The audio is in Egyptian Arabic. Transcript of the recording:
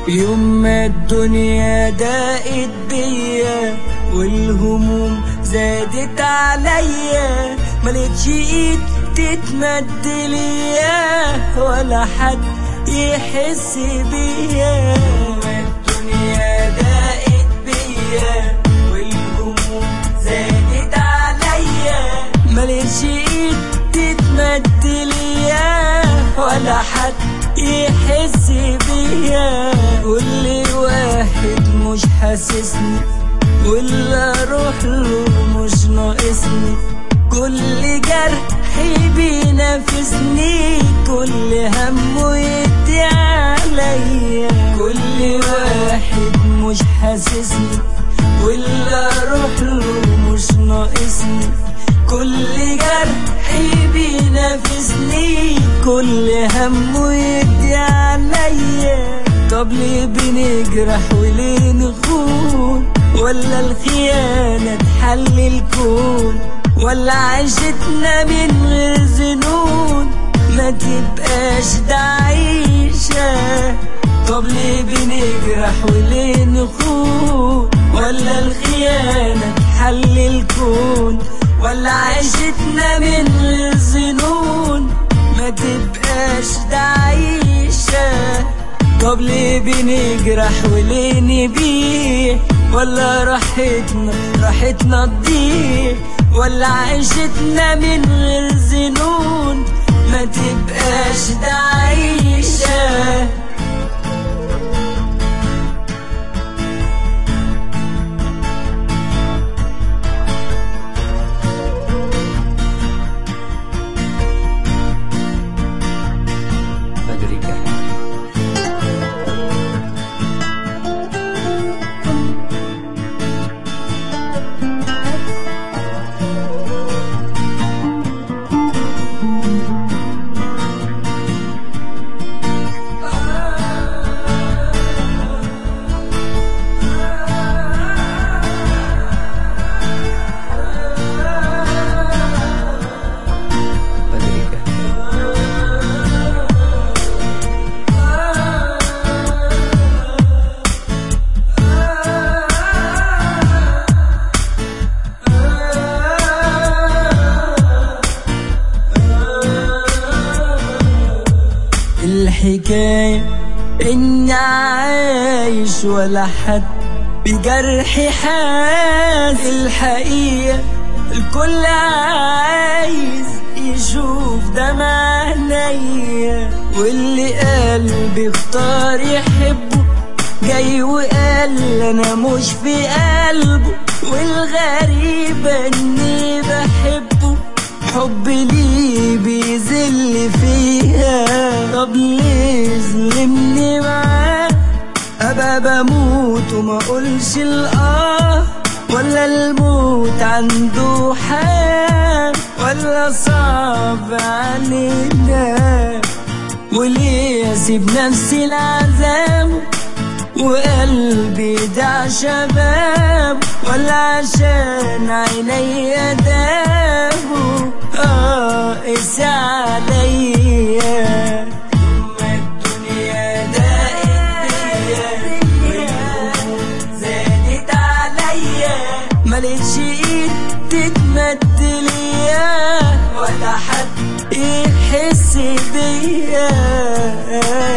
يوم ما الدنيا ضاقت بيا والهموم زادت عليا ملقتش ايد تتمد ليا ولا حد يحس بيا ما الدنيا ضاقت بيا والهموم زادت عليا ملقتش ايد تتمد ليا ولا حد يحس بيا كل واحد مش حاسسني واللي اروح له مش ناقصني كل جرح بينافسني كل همه يدي عليا كل واحد مش حاسسني واللي اروح له مش ناقصني كل جرح بينافسني كل همه يدي عليا طب ليه بنجرح وليه نخون ولا الخيانة تحل الكون ولا عيشتنا من غير ذنون ما تبقاش ده عيشة طب ليه بنجرح وليه نخون ولا الخيانة تحل الكون ولا عيشتنا من غير ذنون ما تبقاش ده عيشة طب ليه بنجرح وليه نبيع ولا راحتنا راحتنا تضيع ولا عيشتنا من غير ذنون ما تبقاش ده عيشه بدري كحل بدري كحل الحكاية إني عايش ولا حد بجرحي حاس الحقيقة الكل عايز يشوف دمع عينيا واللي قلبي اختار يحبه جاي وقال انا مش في قلبه والغريبة اني بحبه حب ليه بيذل فيها طب ليه ظلمني معاه ابقى بموت وما اقولش الاه ولا الموت عنده حال ولا صعب علينا وليه اسيب نفسي العذاب وقلبي ده شباب ولا عشان عيني دابوا اه قسي عليا ما الدنيا ضاقت بيا زادت عليا ملقتش ايد تتمد ليا ولا حد يحس بيا